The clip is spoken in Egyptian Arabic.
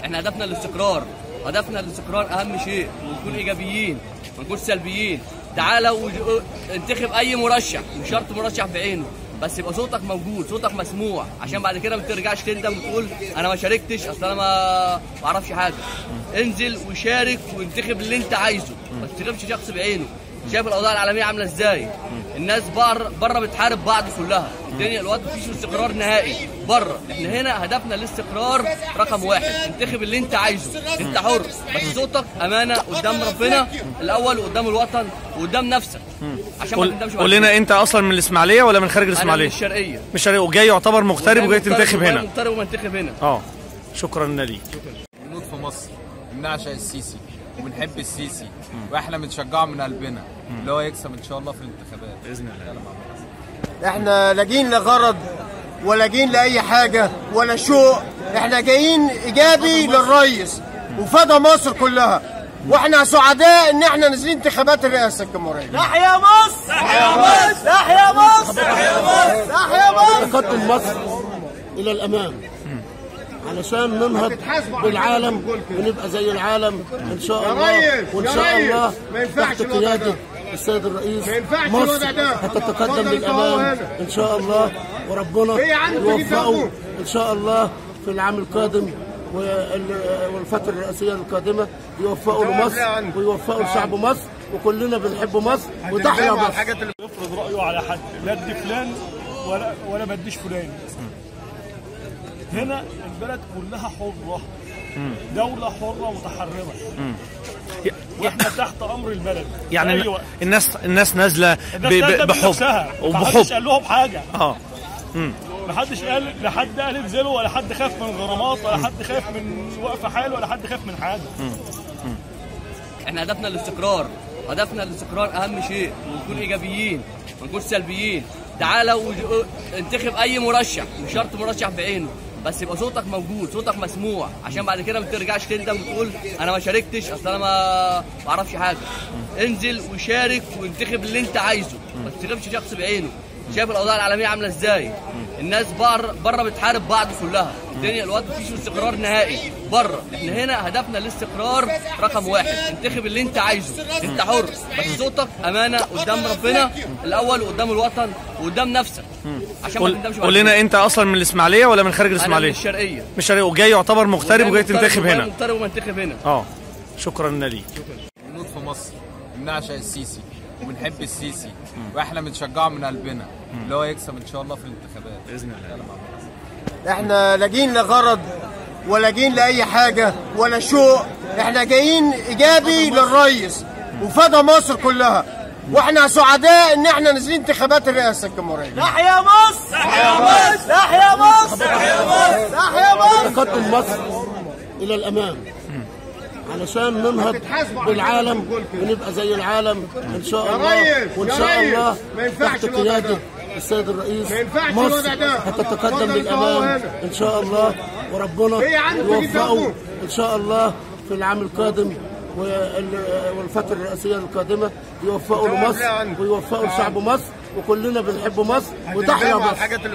احنا هدفنا الاستقرار هدفنا الاستقرار اهم شيء ونكون ايجابيين ما نكونش سلبيين تعالى وج- انتخب اي مرشح مش شرط مرشح بعينه بس يبقى صوتك موجود صوتك مسموع عشان بعد كده ما ترجعش تندم وتقول انا ما شاركتش اصل انا ما ما اعرفش حاجه انزل وشارك وانتخب اللي انت عايزه ما تنتخبش شخص بعينه شايف الاوضاع العالميه عامله ازاي الناس بره بره بتحارب بعض كلها الدنيا الوقت مفيش استقرار نهائي بره احنا هنا هدفنا الاستقرار رقم واحد انتخب اللي انت عايزه انت حر بس صوتك امانه قدام ربنا الاول وقدام الوطن وقدام نفسك عشان ما قول تندمش بعد قول لنا انت اصلا من الاسماعيليه ولا من خارج انا من الاسماعيليه الشرقيه مش شرقي وجاي يعتبر مغترب وجاي تنتخب هنا مغترب ومنتخب هنا اه شكرا ليك بنموت في مصر بنعشق السيسي وبنحب السيسي واحنا بنشجعه من قلبنا اللي هو يكسب ان شاء الله في الانتخابات باذن الله احنا لا جايين لغرض ولا جايين لاي حاجه ولا شوق احنا جايين ايجابي للريس وفدى مصر كلها واحنا سعداء ان احنا نازلين انتخابات الرئاسه الجمهوريه تحيا مصر تحيا مصر تحيا مصر تحيا مصر تحيا مصر تقدم مصر الى الامام علشان ننهض بالعالم ونبقى زي العالم ان شاء الله ريس، وان يا شاء ريس، الله ما ينفعش تحت الوضع قياده ده. السيد الرئيس ما ينفعش مصر الوضع ده. هتتقدم اتفضل للامام هنا. ان شاء الله وربنا ايه يا عم تجيب يوفقه جنبه؟ ان شاء الله في العام القادم وال- والفترة الرئاسية القادمة يوفقوا لمصر ويوفقوا لشعب مصر وكلنا بنحب مصر وتحيا مصر يفرض رايه على حد لا ادي فلان ولا ولا ما اديش فلان هنا البلد كلها حره دولة حرة متحررة واحنا تحت امر البلد يعني في أي وقت. الناس الناس نازله ب- الناس ب- نازلة بحب بنفسها. محدش وبحب قال لهم حاجة اه محدش قال لا حد قال انزلوا ولا حد خاف من غرامات ولا حد خاف من وقف حال ولا حد خاف من حاجة احنا هدفنا الاستقرار هدفنا الاستقرار اهم شيء ونكون ايجابيين ما نكونش سلبيين تعالى وج- انتخب اي مرشح مش شرط مرشح بعينه بس يبقى صوتك موجود صوتك مسموع عشان بعد كده ما ترجعش تندم وتقول انا ما شاركتش اصل انا ما ما اعرفش حاجه انزل وشارك وانتخب اللي انت عايزه ما تنتخبش شخص بعينه شايف الاوضاع العالميه عامله ازاي الناس بره بره بتحارب بعض كلها الدنيا الوقت مفيش استقرار نهائي بره احنا هنا هدفنا الاستقرار رقم واحد انتخب اللي انت عايزه انت حر بس صوتك امانه قدام ربنا الاول وقدام الوطن وقدام نفسك عشان ما قول تندمش بعد قول كده. لنا انت اصلا من الاسماعيليه ولا من خارج انا من الاسماعيليه الشرقيه مش شرقي وجاي يعتبر مغترب وجاي تنتخب هنا مغترب ومنتخب هنا اه شكرا ليك بنموت في مصر بنعشق السيسي وبنحب السيسي واحنا بنشجعه من قلبنا اللي هو يكسب ان شاء الله في الانتخابات باذن الله احنا لا جايين لغرض ولا جايين لاي حاجه ولا شوق احنا جايين ايجابي للريس وفدى مصر كلها واحنا سعداء ان احنا نازلين انتخابات الرئاسه الجمهوريه تحيا مصر تحيا مصر تحيا مصر تحيا مصر تحيا مصر تقدم مصر الى الامام علشان ننهض بالعالم ونبقى زي العالم ان شاء الله ريس، وان يا شاء ريس، الله ما ينفعش تحت الوضع قياده ده. السيد الرئيس ما ينفعش مصر الوضع ده. هتتقدم اتفضل للامام هنا. ان شاء الله وربنا ايه يا عم تجيب يوفقه جنبه؟ ان شاء الله في العام القادم وال- والفترة الرئاسية القادمة يوفقوا لمصر ويوفقوا لشعب مصر وكلنا بنحب مصر وتحيا مصر